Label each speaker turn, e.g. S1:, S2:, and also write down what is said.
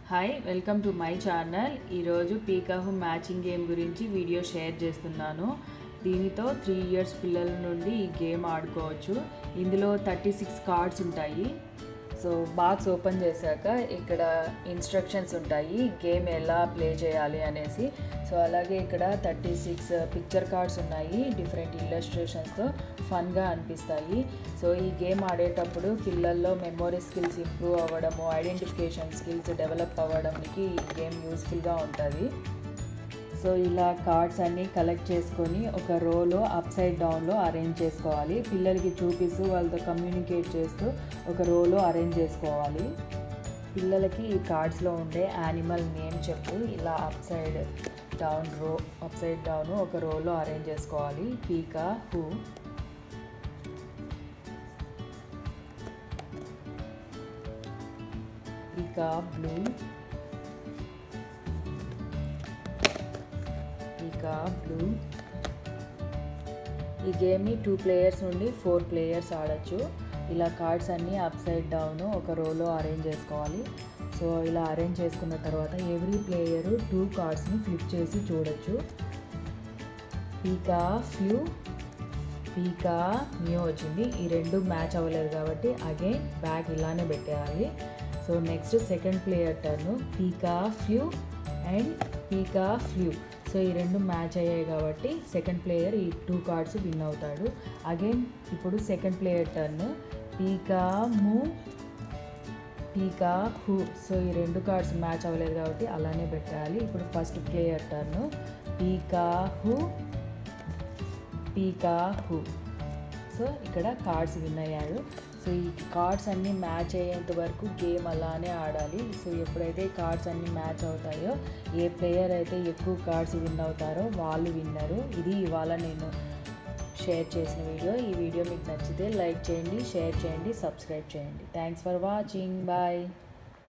S1: hi welcome to my channel ఈరోజు peek a who matching game గురించి video share చేస్తున్నాను దీనితో త్రీ ఇయర్స్ పిల్లల నుండి ఈ గేమ్ ఆడుకోవచ్చు ఇందులో థర్టీ సిక్స్ కార్డ్స్ ఉంటాయి సో బాక్స్ ఓపెన్ చేశాక ఇక్కడ ఇన్స్ట్రక్షన్స్ ఉంటాయి గేమ్ ఎలా ప్లే చేయాలి అనేసి సో అలాగే ఇక్కడ థర్టీ సిక్స్ పిక్చర్ కార్డ్స్ ఉన్నాయి డిఫరెంట్ ఇల్లస్ట్రేషన్స్తో ఫన్గా అనిపిస్తాయి సో ఈ గేమ్ ఆడేటప్పుడు పిల్లల్లో మెమొరీ స్కిల్స్ ఇంప్రూవ్ అవ్వడము ఐడెంటిఫికేషన్ స్కిల్స్ డెవలప్ అవ్వడానికి ఈ గేమ్ యూస్ఫుల్గా ఉంటుంది సో ఇలా కార్డ్స్ అన్నీ కలెక్ట్ చేసుకొని ఒక రోలో అప్ సైడ్ డౌన్లో అరేంజ్ చేసుకోవాలి పిల్లలకి చూపిస్తూ వాళ్ళతో కమ్యూనికేట్ చేస్తూ ఒక రోలో అరేంజ్ చేసుకోవాలి పిల్లలకి ఈ కార్డ్స్లో ఉండే యానిమల్ నేమ్ చెప్పు ఇలా upside down row upside down ఒక రోలో అరేంజ్ చేసుకోవాలి peek a who peek a blue peek a blue ఈ గేమ్ని టూ ప్లేయర్స్ నుండి ఫోర్ ప్లేయర్స్ ఆడచ్చు ఇలా కార్డ్స్ అన్నీ అప్ సైడ్ డౌన్ ఒక రోలో అరేంజ్ చేసుకోవాలి సో ఇలా అరేంజ్ చేసుకున్న తర్వాత ఎవ్రీ ప్లేయరు టూ కార్డ్స్ని ఫ్లిప్ చేసి చూడొచ్చు పీకా ఫ్యూ పీకా న్యూ వచ్చింది ఈ రెండు మ్యాచ్ అవ్వలేదు కాబట్టి అగైన్ బ్యాక్ ఇలానే పెట్టేయాలి so next second player turn peek a few and peek a flu so ఈ రెండు మ్యాచ్ అయ్యాయి కాబట్టి సెకండ్ ప్లేయర్ ఈ టూ కార్డ్స్ విన్ అవుతాడు అగైన్ ఇప్పుడు second player turn peek a moo peek a who so ఈ రెండు కార్డ్స్ మ్యాచ్ అవ్వలేదు కాబట్టి అలానే పెట్టాలి ఇప్పుడు first player turn peek a who peek a who so ఇక్కడ కార్డ్స్ విన్ అయ్యాడు సో ఈ కార్డ్స్ అన్నీ మ్యాచ్ అయ్యేంత వరకు గేమ్ అలానే ఆడాలి సో ఎప్పుడైతే కార్డ్స్ అన్నీ మ్యాచ్ అవుతాయో ఏ ప్లేయర్ అయితే ఎక్కువ కార్డ్స్ విన్ అవుతారో వాళ్ళు విన్నరు ఇది ఇవాళ నేను షేర్ చేసిన వీడియో ఈ వీడియో మీకు నచ్చితే లైక్ చేయండి షేర్ చేయండి సబ్స్క్రైబ్ చేయండి థ్యాంక్స్ ఫర్ వాచింగ్ బాయ్